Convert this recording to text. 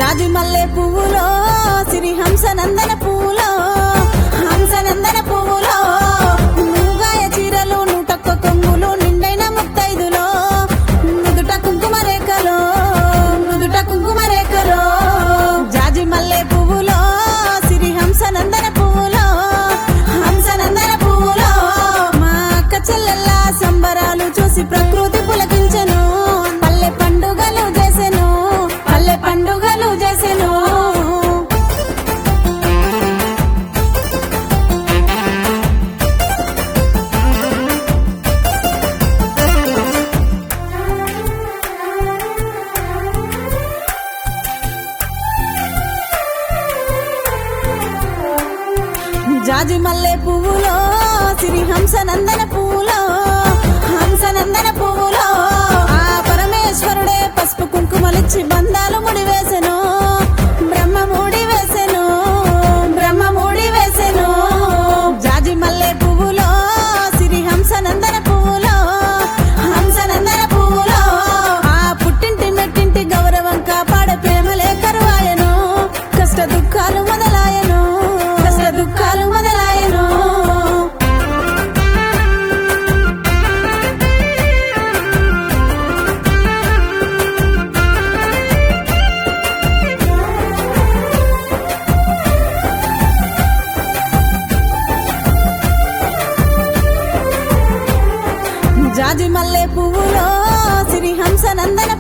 జాజి మల్లె పువ్వులో సిరి హంస నందన పువ్వులో హంస నందన పువ్వులో నువ్గాయ చీరలు నూటొక్క కొంగులు నిండైన ముత్తైదులో నుదుట కుంకుమ రేఖలో నుదుట కుంకుమ రేఖలో జాజి మల్లె పువ్వులో సిరి హంస నందన పువ్వులో హంస నందన పువ్వులో మా అక్క చెల్లెల్ల సంబరాలు చూసి ప్రకృతి పులకించెను పల్లె పండుగలు చేసెను పల్లె పండుగలు చేసెను జాజి మల్లె పువ్వులో సిరి హంస నందన పువ్వులో హంస నందన పువ్వులో ఆ పరమేశ్వరుడే పసుపు కుంకుమలిచ్చి బంధాలు ముడివేసెను బ్రహ్మ ముడి వేసెను బ్రహ్మ ముడి వేసెను జాజి మల్లె పువ్వులో సిరి హంస నందన పువ్వులో హంస నందన పువ్వులో ఆ పుట్టింటి మెట్టింటి గౌరవం కాపాడే ప్రేమలే కరువాయను కష్ట దుఃఖాలు మొదలాయను కష్ట దుఃఖాలు మొదలాయను జాజి మల్లె పువ్వులో సిరి హంస నందన